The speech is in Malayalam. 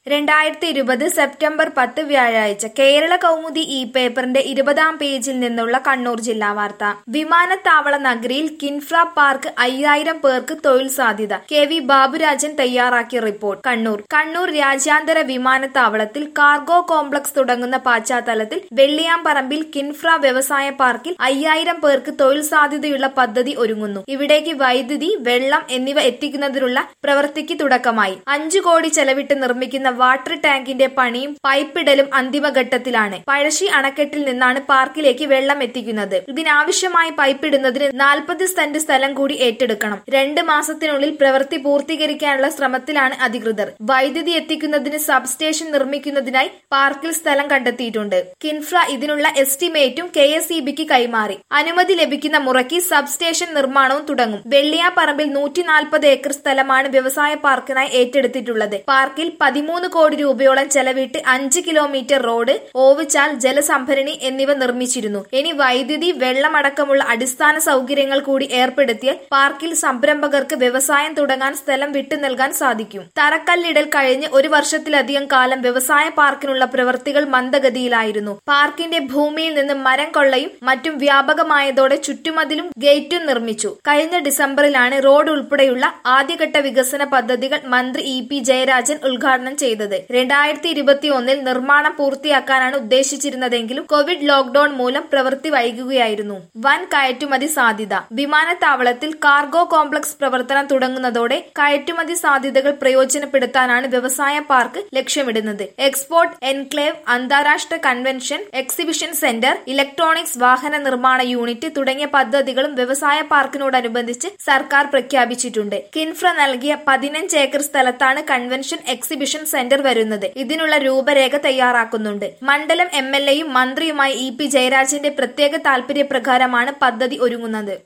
രണ്ടായിരത്തി ഇരുപത് സെപ്റ്റംബർ പത്ത് വ്യാഴാഴ്ച കേരള കൗമുദി ഈ പേപ്പറിന്റെ ഇരുപതാം പേജിൽ നിന്നുള്ള കണ്ണൂർ ജില്ലാ വാർത്ത വിമാനത്താവള നഗരിയിൽ കിൻഫ്ര പാർക്ക് അയ്യായിരം പേർക്ക് തൊഴിൽ സാധ്യത കെ വി ബാബുരാജൻ തയ്യാറാക്കിയ റിപ്പോർട്ട് കണ്ണൂർ കണ്ണൂർ രാജ്യാന്തര വിമാനത്താവളത്തിൽ കാർഗോ കോംപ്ലക്സ് തുടങ്ങുന്ന പശ്ചാത്തലത്തിൽ വെള്ളിയാംപറമ്പിൽ കിൻഫ്ര വ്യവസായ പാർക്കിൽ അയ്യായിരം പേർക്ക് തൊഴിൽ സാധ്യതയുള്ള പദ്ധതി ഒരുങ്ങുന്നു ഇവിടേക്ക് വൈദ്യുതി വെള്ളം എന്നിവ എത്തിക്കുന്നതിനുള്ള പ്രവൃത്തിക്ക് തുടക്കമായി അഞ്ചു കോടി ചെലവിട്ട് നിർമ്മിക്കുന്ന വാട്ടർ ടാങ്കിന്റെ പണിയും പൈപ്പിടലും അന്തിമഘട്ടത്തിലാണ് പഴശ്ശി അണക്കെട്ടിൽ നിന്നാണ് പാർക്കിലേക്ക് വെള്ളം എത്തിക്കുന്നത് ഇതിനാവശ്യമായി പൈപ്പിടുന്നതിന് നാൽപ്പത് സെന്റ് സ്ഥലം കൂടി ഏറ്റെടുക്കണം രണ്ട് മാസത്തിനുള്ളിൽ പ്രവൃത്തി പൂർത്തീകരിക്കാനുള്ള ശ്രമത്തിലാണ് അധികൃതർ വൈദ്യുതി എത്തിക്കുന്നതിന് സബ്സ്റ്റേഷൻ നിർമ്മിക്കുന്നതിനായി പാർക്കിൽ സ്ഥലം കണ്ടെത്തിയിട്ടുണ്ട് കിൻഫ്ര ഇതിനുള്ള എസ്റ്റിമേറ്റും കെ എസ് ഇ ബിക്ക് കൈമാറി അനുമതി ലഭിക്കുന്ന മുറയ്ക്ക് സബ്സ്റ്റേഷൻ നിർമ്മാണവും തുടങ്ങും വെള്ളിയാപ്പറമ്പിൽ നൂറ്റി നാൽപ്പത് ഏക്കർ സ്ഥലമാണ് വ്യവസായ പാർക്കിനായി ഏറ്റെടുത്തിട്ടുള്ളത് പാർക്കിൽ പതിമൂന്ന് കോടി രൂപയോളം ചെലവിട്ട് അഞ്ച് കിലോമീറ്റർ റോഡ് ഓവുചാൽ ജലസംഭരണി എന്നിവ നിർമ്മിച്ചിരുന്നു ഇനി വൈദ്യുതി വെള്ളമടക്കമുള്ള അടിസ്ഥാന സൗകര്യങ്ങൾ കൂടി ഏർപ്പെടുത്തിയാൽ പാർക്കിൽ സംരംഭകർക്ക് വ്യവസായം തുടങ്ങാൻ സ്ഥലം വിട്ടു നൽകാൻ സാധിക്കും തറക്കല്ലിടൽ കഴിഞ്ഞ് ഒരു വർഷത്തിലധികം കാലം വ്യവസായ പാർക്കിനുള്ള പ്രവൃത്തികൾ മന്ദഗതിയിലായിരുന്നു പാർക്കിന്റെ ഭൂമിയിൽ നിന്ന് മരം കൊള്ളയും മറ്റും വ്യാപകമായതോടെ ചുറ്റുമതിലും ഗേറ്റും നിർമ്മിച്ചു കഴിഞ്ഞ ഡിസംബറിലാണ് റോഡ് ഉൾപ്പെടെയുള്ള ആദ്യഘട്ട വികസന പദ്ധതികൾ മന്ത്രി ഇ പി ജയരാജൻ ഉദ്ഘാടനം ചെയ്തത് രണ്ടായിരത്തി ഇരുപത്തി ഒന്നിൽ നിർമ്മാണം പൂർത്തിയാക്കാനാണ് ഉദ്ദേശിച്ചിരുന്നതെങ്കിലും കോവിഡ് ലോക്ഡൌൺ മൂലം പ്രവൃത്തി വൈകുകയായിരുന്നു വൻ കയറ്റുമതി സാധ്യത വിമാനത്താവളത്തിൽ കാർഗോ കോംപ്ലക്സ് പ്രവർത്തനം തുടങ്ങുന്നതോടെ കയറ്റുമതി സാധ്യതകൾ പ്രയോജനപ്പെടുത്താനാണ് വ്യവസായ പാർക്ക് ലക്ഷ്യമിടുന്നത് എക്സ്പോർട്ട് എൻക്ലേവ് അന്താരാഷ്ട്ര കൺവെൻഷൻ എക്സിബിഷൻ സെന്റർ ഇലക്ട്രോണിക്സ് വാഹന നിർമ്മാണ യൂണിറ്റ് തുടങ്ങിയ പദ്ധതികളും വ്യവസായ പാർക്കിനോടനുബന്ധിച്ച് സർക്കാർ പ്രഖ്യാപിച്ചിട്ടുണ്ട് കിൻഫ്ര നൽകിയ പതിനഞ്ച് ഏക്കർ സ്ഥലത്താണ് കൺവെൻഷൻ എക്സിബിഷൻ സെന്റർ വരുന്നത് ഇതിനുള്ള രൂപരേഖ തയ്യാറാക്കുന്നുണ്ട് മണ്ഡലം എം എൽ എയും മന്ത്രിയുമായി ഇ പി ജയരാജന്റെ പ്രത്യേക താൽപര്യപ്രകാരമാണ് പദ്ധതി ഒരുങ്ങുന്നത്